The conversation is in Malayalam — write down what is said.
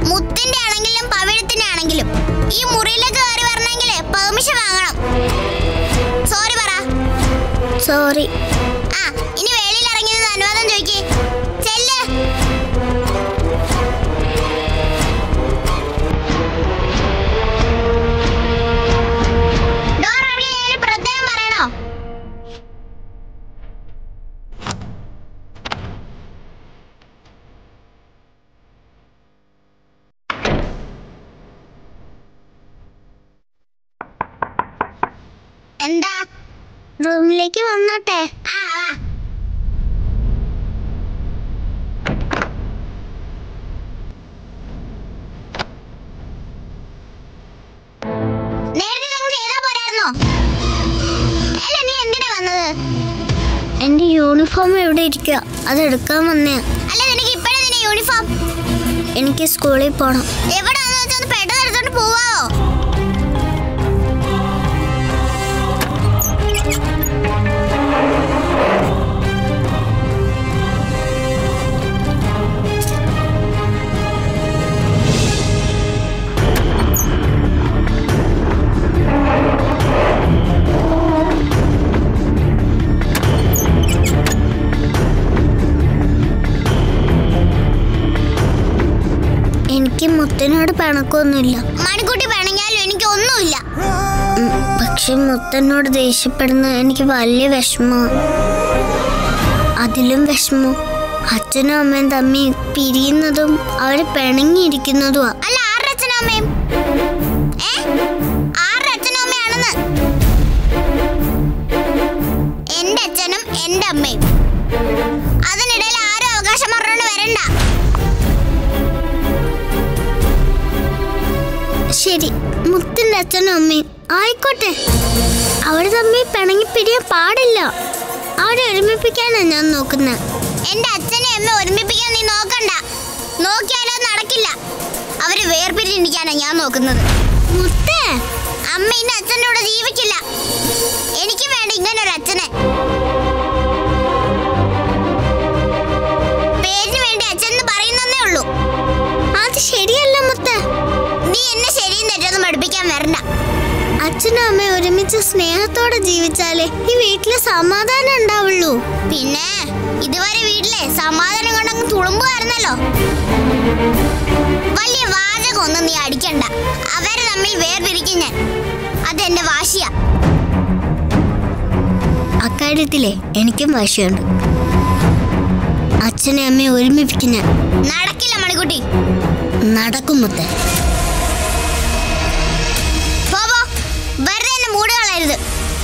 മുത്തിന്റെ ആണെങ്കിലും പവിഴത്തിന്റെ ആണെങ്കിലും ഈ മുറിയിലേക്ക് കയറി വരണമെങ്കിൽ പെർമിഷൻ വാങ്ങണം സോറി പറ സോറി ആ ഇനി വെളിയിൽ ഇറങ്ങിയത് അനുവാദം ചോദിക്കേ ചെല്ല് ഡോർ അടയ്ക്കുന്നതിന് പ്രത്യേകം പറയണോ എന്താ റൂമിലേക്ക് വന്നോട്ടെ ആ ആ. നേരത്തെ നിങ്ങൾ ചെയ്താ പോരായിരുന്നോ അല്ല നീ എന്തിനാ വന്നത് എന്റെ യൂണിഫോം എവിടെ ഇരിക്കുക അത് എടുക്കാൻ വന്നേ അല്ല നിനക്ക് ഇപ്പഴേ നിന്നെ യൂണിഫോം എനിക്ക് സ്കൂളിൽ പോണം എവിടാന്ന് വെച്ചാൽ ഒന്ന് പെട്ടെന്ന് എടുത്തോണ്ട് പോവാവോ എനിക്ക് മുത്തനോട് പിണക്കൊന്നുമില്ല മണിക്കുട്ടി പിണങ്ങിയാലും എനിക്ക് ഒന്നുമില്ല ഉം, പക്ഷെ മുത്തനോട് ദേഷ്യപ്പെടുന്ന എനിക്ക് വലിയ വിഷമം അതിലും വിഷമം അച്ഛനും അമ്മയും തമ്മിൽ പിരിയുന്നതും അവര് പിണങ്ങിയിരിക്കുന്നതുമാ അല്ല ആരുടെ അച്ഛനും അമ്മയും ഏ ആരുടെ അച്ഛനും അമ്മയാണെന്ന് എന്റെ അച്ഛനും എന്റെ അമ്മയും അതിനിടയിൽ ആരും അവകാശം പറഞ്ഞോണ്ട് വരണ്ട ശരി മുത്തിന്റെ അച്ഛനും അമ്മയും ആയിക്കോട്ടെ അവര് തമ്മിൽ പിണങ്ങി പിരിയാൻ പാടില്ല അവരെ ഒരുമിപ്പിക്കാനാ ഞാൻ നോക്കുന്നത് എന്റെ അച്ഛനെ അമ്മ ഒരുമിപ്പിക്കാൻ നീ നോക്കണ്ട നോക്കിയാലോ നടക്കില്ല അവര് വേർപിരിഞ്ഞിരിക്കാനാ ഞാൻ നോക്കുന്നത് മുത്തേ അമ്മ ഇന്ന് അച്ഛൻ്റെ കൂടെ ജീവിക്കില്ല എനിക്ക് വേണ്ട ഇങ്ങനെ ഒരു അച്ഛനെ പേരിന് വേണ്ടി അച്ഛൻ എന്ന് പറയുന്നേ ഉള്ളൂ അത് ശരിയല്ല മുത്തേ നീ എന്നെ ശരിയും തെറ്റൊന്നും പഠിപ്പിക്കാൻ വരണ്ട അച്ഛനും അമ്മയും ഒരുമിച്ച് സ്നേഹത്തോടെ ജീവിച്ചാലേ ഈ വീട്ടില് സമാധാനം ഉണ്ടാവുള്ളൂ പിന്നെ ഇതുവരെ വീട്ടിലെ സമാധാനം കൊണ്ടങ്ങ് തുളുമ്പുമായിരുന്നല്ലോ വലിയ വാചകമൊന്നും നീ അടിക്കണ്ട അവരെ തമ്മിൽ വേർപിരിക്കും ഞാൻ അതെന്റെ വാശിയാ അക്കാര്യത്തിലെ എനിക്കും വാശിയുണ്ട് അച്ഛനെ അമ്മയെ ഒരുമിപ്പിക്കുന്ന നടക്കില്ല മണിക്കുട്ടി നടക്കും മുത്തേ പോ പോ വെറുതെ എന്നെ മൂട് കളയരുത്